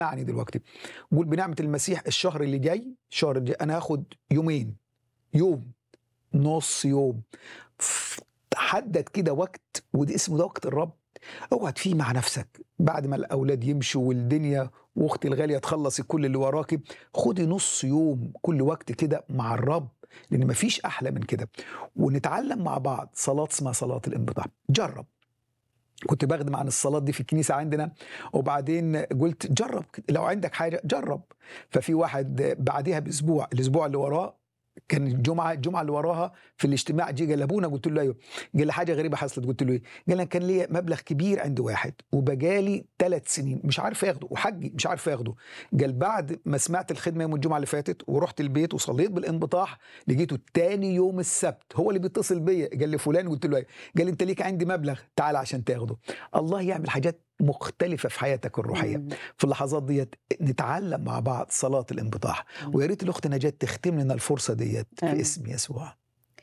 يعني دلوقتي قول بنعمه المسيح الشهر اللي جاي الشهر اللي جاي انا هاخد يومين يوم نص يوم ف- حدد كده وقت وده اسمه ده وقت الرب اقعد فيه مع نفسك بعد ما الاولاد يمشوا والدنيا واختي الغاليه تخلص كل اللي وراكي خدي نص يوم كل وقت كده مع الرب لان مفيش احلى من كده ونتعلم مع بعض صلاه اسمها صلاه الانبطاح جرب كنت بخدم عن الصلاة دي في الكنيسة عندنا وبعدين قلت جرب لو عندك حاجة جرب ففي واحد بعدها بأسبوع الأسبوع اللي وراه كان الجمعة الجمعة اللي وراها في الاجتماع جه قال أبونا قلت له أيوه قال لي حاجة غريبة حصلت قلت له إيه قال لي كان ليا مبلغ كبير عند واحد وبقالي ثلاث سنين مش عارف ياخده وحجي مش عارف ياخده قال بعد ما سمعت الخدمة يوم الجمعة اللي فاتت ورحت البيت وصليت بالانبطاح لقيته تاني يوم السبت هو اللي بيتصل بيا قال لي فلان قلت له ايه قال لي انت ليك عندي مبلغ تعال عشان تاخده الله يعمل حاجات مختلفة في حياتك الروحية مم. في اللحظات ديت نتعلم مع بعض صلاة الانبطاح مم. ويا ريت الأخت نجاة تختم لنا الفرصة ديت في آمين. اسم يسوع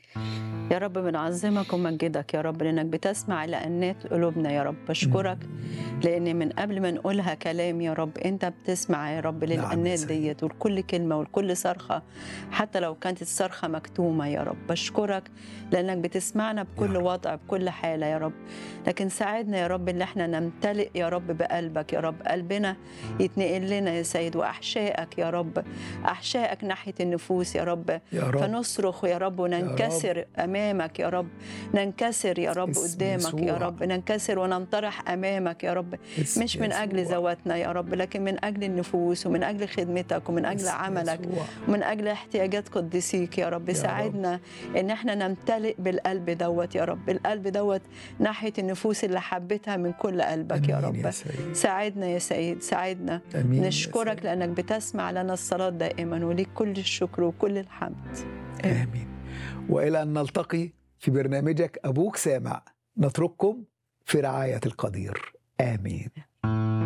يا رب بنعظمك ومجدك يا رب لانك بتسمع لأنات قلوبنا يا رب بشكرك لان من قبل ما نقولها كلام يا رب انت بتسمع يا رب نعم يا للأنات سيد. ديت ولكل كلمه ولكل صرخه حتى لو كانت الصرخه مكتومه يا رب بشكرك لانك بتسمعنا بكل رب. وضع بكل حاله يا رب لكن ساعدنا يا رب ان احنا نمتلئ يا رب بقلبك يا رب قلبنا يتنقل لنا يا سيد واحشائك يا رب احشائك ناحيه النفوس يا رب يا رب فنصرخ يا رب وننكسر امامك يا رب ننكسر يا رب اسم قدامك يا يسوع. رب ننكسر وننطرح امامك يا رب اسم مش من اجل يسوع. ذواتنا يا رب لكن من اجل النفوس ومن اجل خدمتك ومن اجل اسم عملك يسوع. ومن اجل احتياجات قديسيك يا رب يا ساعدنا ان احنا نمتلئ بالقلب دوت يا رب القلب دوت ناحيه النفوس اللي حبيتها من كل قلبك يا أمين رب سيد. ساعدنا يا سيد ساعدنا أمين يا نشكرك سيد. لانك بتسمع لنا الصلاه دائما وليك كل الشكر وكل الحمد آمين وإلى أن نلتقي في برنامجك أبوك سامع نترككم في رعاية القدير آمين